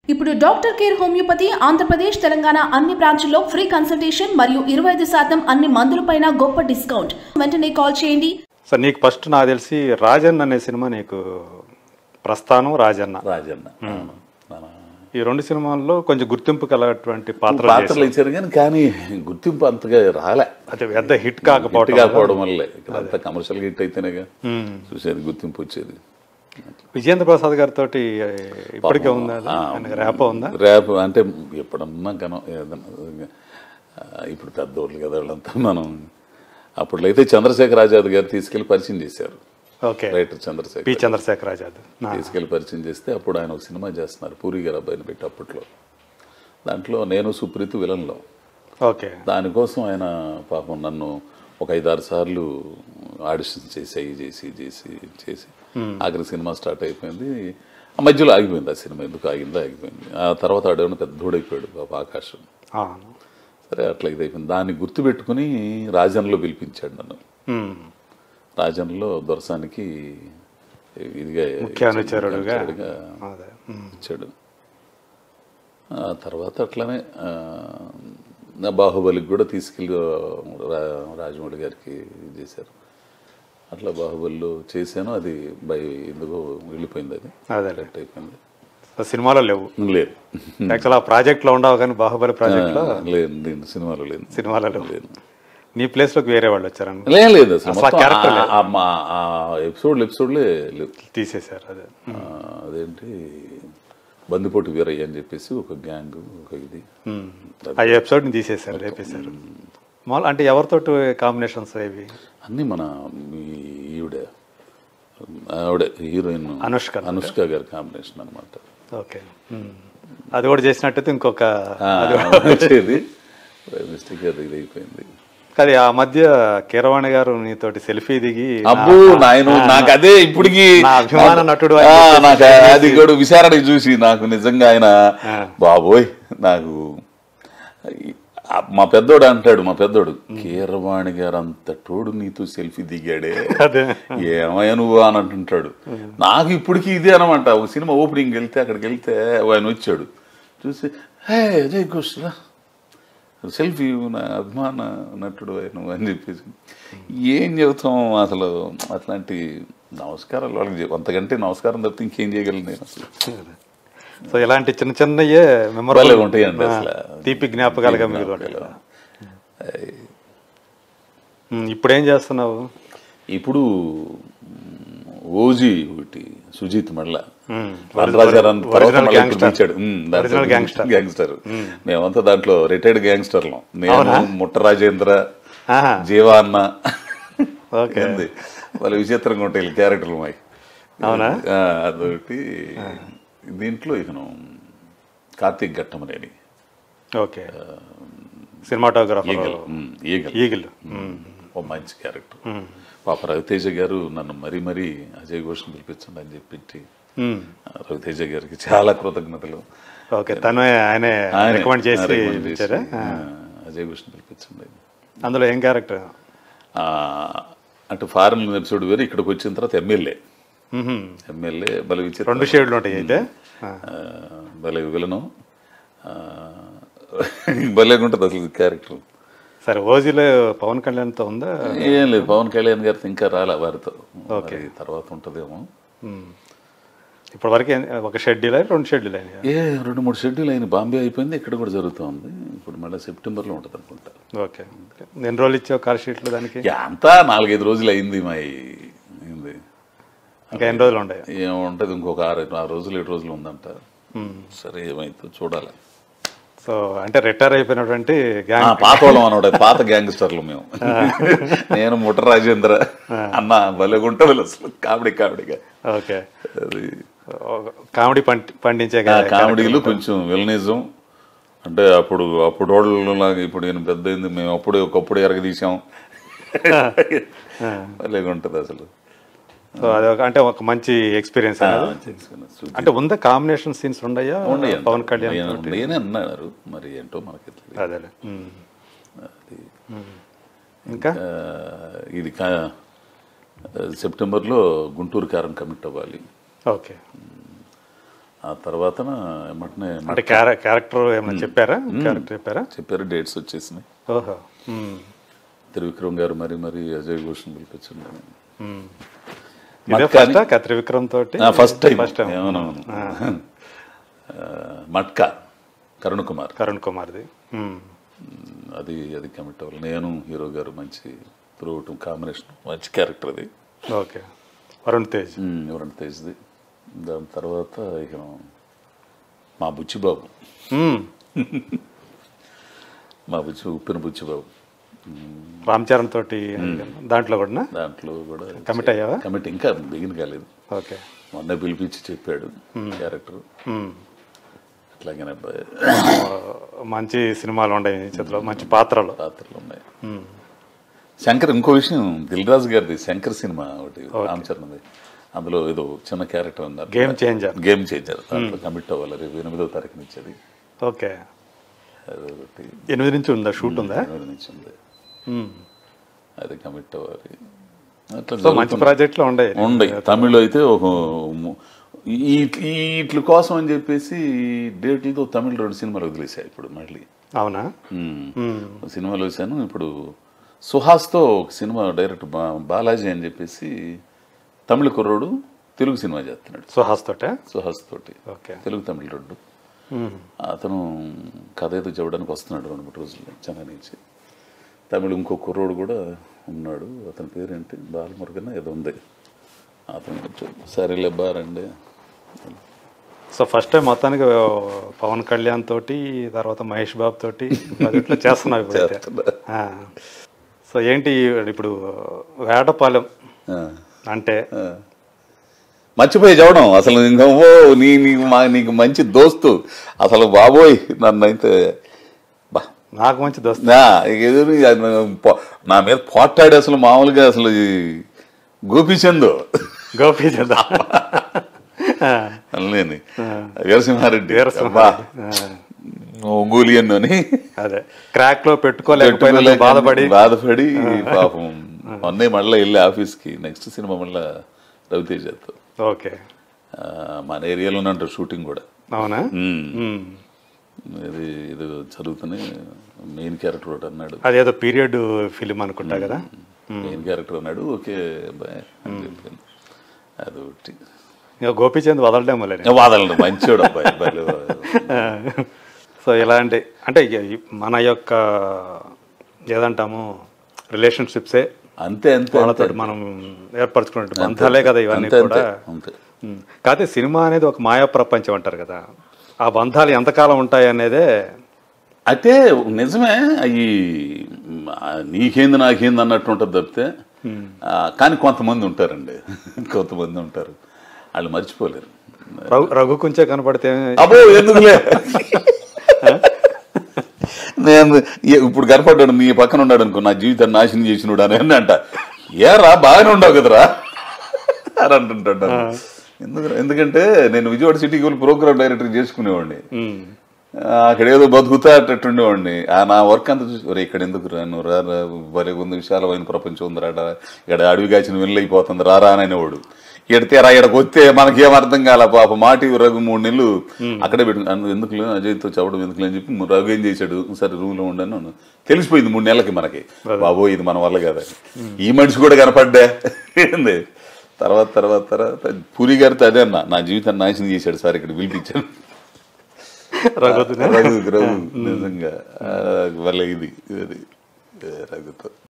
ఇప్పుడు doctor care homeopathy Andhra Pradesh Telangana అన్ని బ్రాంచుల్లో ఫ్రీ కన్సల్టేషన్ మరియు ఇరవై ఐదు శాతం అన్ని మందులపైన గొప్ప డిస్కౌంట్ వెంటనే కాల్ చేయండి సార్ నీకు ఫస్ట్ నాకు తెలిసి రాజన్ అనే సినిమా నీకు ప్రస్థానం రాజన్న రాజన్న మన ఈ రెండు సినిమాల్లో కొంచెం గుర్తింపు కలగటువంటి పాత్ర పాత్రలు ఇచ్చారు కానీ కానీ గుర్తింపు అంతగా రాలే అంటే పెద్ద హిట్ హిట్ కాకపోవటం కాకపోవడం వల్లే ఇక్కడ అంతా కమర్షియల్ హిట్ అయితేనేగా చూసేది గుర్తింపు వచ్చేది విజేంద్ర ప్రసాద్ గారితో ఇప్పటికే ఉందా అది? ఆయనకి రేప ఉందా ర్యాప్ అంటే ఎప్పుడన్నా కనం ఏదన్నా ఆ, ఇప్పుడు పెద్దోళ్ళు కదా వాళ్ళంతా మనం అప్పుడు అయితే చంద్రశేఖర్ ఆజాద్ గారు తీసుకెళ్లి పరిచయం చేశారు okay writer P Chandrashekar Chandrashekar Azad నా- తీసుకెళ్లి పరిచయం చేస్తే అప్పుడు ఆయన ఒక సినిమా చేస్తున్నారు పూరి గారు అబ్బాయిని పెట్టి అప్పట్లో దాంట్లో నేను సుప్రీత్ విలన్లో ఓకే దానికోసం ఆయన పాపం నన్ను ఒక ఐదారు సార్లు ఆడిషన్ చేసి అవి చేసి ఇది చేసి ఇది చేసి ఆఖరి సినిమా స్టార్ట్ అయిపోయింది ఆ మధ్యలో ఆగిపోయింది ఆ సినిమా ఎందుకు ఆగిందో ఆగిపోయింది ఆ తర్వాత ఆడేమో పెద్ద దూడైపోయాడు పాప ఆకాశం ఆ. సరే అట్లా ఇదైపోయింది దాన్ని గుర్తుపెట్టుకుని రాజన్లో పిలిపించాడు నన్ను ఉమ్. రాజన్లో దొరసానికి ఇదిగా ముఖ్య అనుచరుడుగా అనుచరుడుగా అదే ఉమ్. ఇచ్చాడు ఆ తర్వాత అట్లనే ఆ, నా బాహుబలికి కూడా తీసుకెళ్ళి రా రాజమౌళి గారికి ఇది చేశారు అట్లా బాహుబలిలో చేశాను అది బై ఎందుకో వెళ్ళిపోయింది అది అదే కరెక్ట్ అయిపోయింది సో సినిమాలో లేవు లేదు యాక్చువల్ ఆ ప్రాజెక్ట్ లో ఉండవు కానీ బాహుబలి ప్రాజెక్ట్ లో లేదు దీని సినిమాలో లేదు సినిమాలో లేవు నీ ప్లేస్ లోకి వేరే వాళ్ళు వచ్చారని లేదు లేదు అసలు అసలు ఆ మొత్తం character ఆ- ఆ- మా ఆ ఎపిసోడ్లు ఎపిసోడ్లే లేవు తీసేశారు అదే ఆ, అదేంటి బందిపోటు వీరయ్య అని చెప్పేసి ఒక గ్యాంగ్ ఒక ఇది ఉమ్. ఆ ఎపిసోడ్ ని తీసేశారు లేపేశారు మామూలు అంటే ఎవరితో కాంబినేషన్స్ ఇవి అన్నీ మన ఈ ఈవిడ ఆవిడ హీరోయిన్ అనుష్క. అనుష్క గారి కాంబినేషన్ అనమాట ఓకే ఉమ్. అది కూడా చేసినట్టయితే ఇంకొక వచ్చేది మిస్టేక్ అది ఇది అయిపోయింది అది ఆ మధ్య కీరవాణి గారు నీతోటి సెల్ఫీ దిగి అబ్బో నాయన నాకు అదే ఇప్పటికి నా అభిమాన నటుడు అని ఆ, చెప్పేసి నాకు అది కూడా విచారణ చూసి నాకు నిజంగా ఆయన బాబోయ్ నాకు ఆ, మా పెద్దోడు అంటాడు మా పెద్దోడు కీరవాణి గారు అంత తోడు నీతో సెల్ఫీ దిగాడే అదే ఏమయ్యా నువ్వు అని అంటుంటాడు నాకు ఇప్పటికీ ఇదే అనమాట ఒక సినిమా ఓపెనింగ్ వెళ్తే అక్కడికి వెళ్తే ఆయన వచ్చాడు చూసి హే అజయ్ ఘోష్ రా సెల్ఫీ నా అభిమాన నటుడు ఆయన అని చెప్పేసి ఏం చెబుతాం అసలు అట్లాంటి నమస్కారాలు వాళ్ళకి చెప్- అంతకంటే నమస్కారం తప్పితే ఇంకేం చేయగలను నేను అసలు సో ఇలాంటి చిన్న చిన్నయే భలే మెమరబుల్ ఉంటాయండి అసలు తీపి జ్ఞాపకాలుగా మిగిలి ఉంటాయి కదా. ఉమ్, ఇప్పుడు ఏం చేస్తున్నావు ఇప్పుడు ఓజీ ఒకటి సుజీత్ మళ్ళా ఉమ్, వరదరాజారావు తర్వాత ఒరిజినల్ మళ్ళీ ఇప్పుడు గ్యాంగ్స్టర్. తీశాడు. ఉమ్, దాంట్లో ఒరిజినల్ గ్యాంగ్స్టర్. గ్యాంగ్స్టర్ మేమంతా దాంట్లో రిటైర్డ్ గ్యాంగ్స్టర్లం నేను ముట్ట రాజేంద్ర ఆహా, జీవా అన్న ఓకే ఏంది? వాళ్ళ విచిత్రంగా ఉంటాయి క్యారెక్టర్లు మావి అవునా? ఆ, అదొకటి దీంట్లో ఇకను Karthik Ghattamaneni okay cinematographer Eagle um, Eagle Eagle um, ఓ మంచి క్యారెక్టర్ పాప రవితేజ గారు నన్ను మరీ మరీ అజయ్ ఘోష్ని పిలిపించండి అని చెప్పి ఉమ్, రవితేజ గారికి చాలా కృతజ్ఞతలు ఓకే తను ఆయనే ఆయన రికమెండ్ చేసి recommend చేసి, ఇచ్చారా ఆ, అజయ్ ఘోష్ని పిలిపించండి అందులో ఏం క్యారెక్టర్ ఆ, అటు ఫారెన్ ఎపిసోడ్ వేరు ఇక్కడికి వచ్చిన తర్వాత ఎమ్మెల్యే ఎమ్మెల్యే బల విచిత్ర రెండు షేడ్లు ఉంటాయి అయితే ఆ, ఆ, భలే విలను ఆ, భలేగా ఉంటుంది అసలు క్యారెక్టర్ సరే ఓజీలో పవన్ కళ్యాణ్తో ఉందా ఏం లేదు పవన్ కళ్యాణ్ గారితో ఇంకా రాలే వారితో మరి తర్వాత ఉంటుందేమో ఉమ్. ఇప్పటి వరకు ఏం- ఒక షెడ్యూల్ అయ్యి రెండు షెడ్యూల్ అయినాయి ఏ రెండు మూడు షెడ్యూల్ అయిన బాంబే అయిపోయింది ఇక్కడ కూడా జరుగుతోంది ఇప్పుడు మళ్ళీ సెప్టెంబర్లో ఉంటుంది అనుకుంటా ఓకే ఎన్ని రోజులు ఇచ్చావు కార్ షీట్లు దానికి యా, అంతా నాలుగైదు రోజులు అయింది మా ఈ- అయింది ఇంకా ఎన్ని రోజులు ఉన్నాయి ఏముంటుంది ఇంకొక ఆరు ఆరు రోజులు ఏడు రోజులు ఉందంట సరే ఏమైతే చూడాలి సో అంటే రిటైర్ అయిపోయినటువంటి ఆ, గ్యాంగ్ పాత వాళ్ళం అనమాట పాత గ్యాంగ్స్టర్లు మేము నేను ముట్ట రాజేంద్ర అన్న భలే ఉంటుంది అసలు కామెడీ కామెడీగా ఓకే అది కామెడీ పండి పండించే ఆ గా- కామెడీలు కొంచెం విలనిజం అంటే అప్పుడు అప్పుడు వాళ్ళలాగా ఇప్పుడు నేను పెద్ద అయింది మేము అప్పుడే ఒకప్పుడు ఎరగదీసాం భలేగా ఉంటుంది అసలు సో అది ఒక- అంటే ఒక మంచి ఎక్స్పీరియన్స్ ఆ, అనేది మంచి experience. అంటే ఉందా కాంబినేషన్ సీన్స్ ఉండయా ఉన్నాయి అంట. పవన్ కళ్యాణ్ నేను- తోటి? నేనే అన్నారు మరి ఏంటో మనకి తెలియదు. అదేలే ఉమ్. అది ఇంకా ఆ, ఇది కా సెప్టెంబర్లో గుంటూరు కారం కమిట్ అవ్వాలి ఓకే ఆ తర్వాత ఏమంటే అంటే క్యారె- క్యారెక్టర్ ఏమైనా చెప్పారా క్యారెక్టర్ చెప్పారా చెప్పారు డేట్స్ వచ్చేసినాయి ఓహో మ్మ్. త్రివిక్రమ్ గారు మరి మరి అజయ్ ఘోష్ని పిలిపించండి మ్మ్. ఇదే మట్కా ఫస్ట్ కత్రి విక్రమ్ తోటి ఫస్ట్ టైం ఫస్ట్ టైం అవునవును ఆ, మట్కా కరుణ్ కుమార్ కరుణ్ కుమార్ది మ్మ్. అది అది కమిట్ అవ్వాలి నేను హీరో గారు మంచి త్రూ కాంబినేషన్ మంచి క్యారెక్టర్ అది ఓకే వరుణ్ తేజ్ ఉమ్, ఎవరంటే తేజ్ది దాని తర్వాత ఇక మా బుచ్చిబాబు మ్మ్. మా బుచ్చి ఉప్పిన బుచ్చిబాబు రామ్ చరణ్ తోటి దాంట్లో కూడా దాంట్లో కూడా కమిట్ అయ్యావా కమిట్ ఇంకా బిగిన్ కాలేదు ఓకే మొన్న పిలిపించి చెప్పాడు క్యారెక్టర్ మ్మ్. అట్లాగనే అబ్బాయి మంచి సినిమాలు ఉన్నాయి ఈ చేతిలో మంచి పాత్రలు పాత్రలు ఉన్నాయి శంకర్ ఇంకో విషయం దిల్ రాజు గారిది శంకర్ సినిమా ఒకటి రామ్ చరణ్ది అందులో ఏదో చిన్న క్యారెక్టర్ ఉన్నారు గేమ్ చేంజర్ గేమ్ చేంజర్ దాంట్లో కమిట్ అవ్వాలి రేపు ఎనిమిదో తారీఖు నుంచి అది ఓకే అదొకటి ఎనిమిది నుంచి ఉందా షూట్ ఉందా ఎనిమిది నుంచి ఉంది మ్మ్. అది కమిట్ అవ్వాలి అట్లా సో మంచి జరుగుతున్నాయి. ప్రాజెక్టులు ఉన్నాయి ఉన్నాయి తమిళ్ అయితే ఒక ము- ఈ ఈ ఇట్ల కోసం అని చెప్పేసి డేట్లతో తమిళ్ రెండు సినిమాలు వదిలేసాయి ఇప్పుడు మళ్ళీ అవునా మ్మ్. మ్మ్. సినిమాలు వేసాను ఇప్పుడు సుహాస్తో ఒక సినిమా డైరెక్ట్ బా- బాలాజీ అని చెప్పేసి తమిళ కుర్రోడు తెలుగు సినిమా చేస్తున్నాడు సుహాస్ తోటే సుహాస్ తోటి ఓకే తెలుగు తమిళ రెండు మ్మ్. అతను కథ ఏదో చెప్పడానికి వస్తున్నాడు రెండు మూడు రోజులు చెన్నై నుంచి తమిళ ఇంకో కుర్రోడు కూడా ఉన్నాడు అతని పేరేంటి బాలమురుగన ఏదో ఉంది అతను కొంచెం సరేలే బారండి సో ఫస్ట్ టైం మొత్తానికి పవన్ కళ్యాణ్ తోటి తర్వాత మహేష్ బాబు తోటి ప్రాజెక్టులో చేస్తున్నావు ఇప్పుడైతే చేస్తున్నా. ఆ. సో ఏంటి ఇప్పుడు వేటపాలెం ఆ, అంటే ఆ. మర్చిపోయి చెప్పడం అసలు ఇంకా ఓ నీ నీకు మా నీకు మంచి దోస్తు అసలు బాబోయ్ నన్ను అయితే బా నాకు మంచి దోస్తు నా ఎదురు పో- నా మీద పోట్లాడి అసలు మామూలుగా అసలు ఈ గోపీచంద్ గోపీచంద్ అనలేని వీరసింహారెడ్డి వీరసింహారెడ్డి. అబ్బా, ఒంగోలియన్ అని అదే క్రాక్ లో పెట్టుకోలేకపోయినా పెట్టుకోలేక బాధపడి బాధపడి పాపం మొన్నే మళ్ళీ వెళ్ళి ఆఫీస్ కి నెక్స్ట్ సినిమా మళ్ళీ రవితేజతో ఓకే ఆ, మన ఏరియాలోనే అంటారు షూటింగ్ కూడా అవునా ఉమ్. మ్మ్. ఇది ఇది చదువుతూనే మెయిన్ క్యారెక్టర్ ఒకటి అన్నాడు అదేదో పీరియడ్ ఫిలిం అనుకుంటా కదా మెయిన్ క్యారెక్టర్ అన్నాడు ఓకే అబ్బాయి అని చెప్పాను అదొకటి ఇంకా గోపీచంద్ వదలడం వల్లే వాదనలు మంచివాడు అబ్బాయి భలే సో ఇలాంటి అంటే ఇక ఈ మన యొక్క ఏదంటాము రిలేషన్షిప్సే అంతే అంతే వాళ్ళతో మనం ఏర్పరచుకున్నట్టు బంధాలే కదా ఇవన్నీ అంతే కూడా అంతే అంతే ఉమ్. కాకపోతే సినిమా అనేది ఒక మాయా ప్రపంచం అంటారు కదా ఆ బంధాలు ఎంతకాలం ఉంటాయి అనేదే అయితే నిజమే అవి నీకేంది నాకేంది అన్నట్టు ఉంటుంది తప్పితే ఆ, కానీ కొంతమంది ఉంటారండి కొంతమంది ఉంటారు వాళ్ళు మర్చిపోలేరు రఘు రఘు కొంచెం కనపడితే అబ్బో ఎందుకులే నేను ఏ- ఇప్పుడు కనపడ్డాడు నీ పక్కన ఉన్నాడు అనుకో నా జీవితాన్ని నాశనం చేసినాడు అని అని అంట ఏరా బాగానే ఉండవు కదరా అని అంటుంటాడు నన్ను. ఎందుకు ఎందుకంటే నేను విజయవాడ సిటీకి వెళ్ళి ప్రోగ్రామ్ డైరెక్టర్ చేసుకునేవాడిని ఉమ్. ఆ, అక్కడ ఏదో బతుకుతా అట్టండేవాడిని ఆ నా వర్క్ అంతా చూసి "ఒరేయ్, ఇక్కడ ఎందుకు రా నువ్వు రా రా, భలే ఉంది విశాలమైన ప్రపంచం ఉంది రాడా ఇక్కడ అడవి కాచిన వెళ్ళైపోతుంది రారా అని అనేవాడు ఎడితే రా ఇక్కడికి వస్తే మనకేం అర్థం కాల పాప మాటి రఘు మూడు నెలలు అక్కడే పెట్టు అన్న ఎందుకు అజయ్తో చెప్పడం ఎందుకు అని చెప్పి రఘు ఏం చేశాడు సరే రూమ్ లో ఉండను అన్నాను. తెలిసిపోయింది మూడు నెలలకి మనకి బాబో ఇది మన వల్ల కదా ఈ మనిషి కూడా కనపడ్డా ఏంది తర్వాత తర్వాత తర్వాత పూరి గారితో అదే అన్న నా జీవితాన్ని నాశనం చేశాడు సార్ ఇక్కడ పిలిపించాను రఘుతునే రఘు రఘు నిజంగా ఆ, వాళ్ళ ఇది ఇది రఘుతో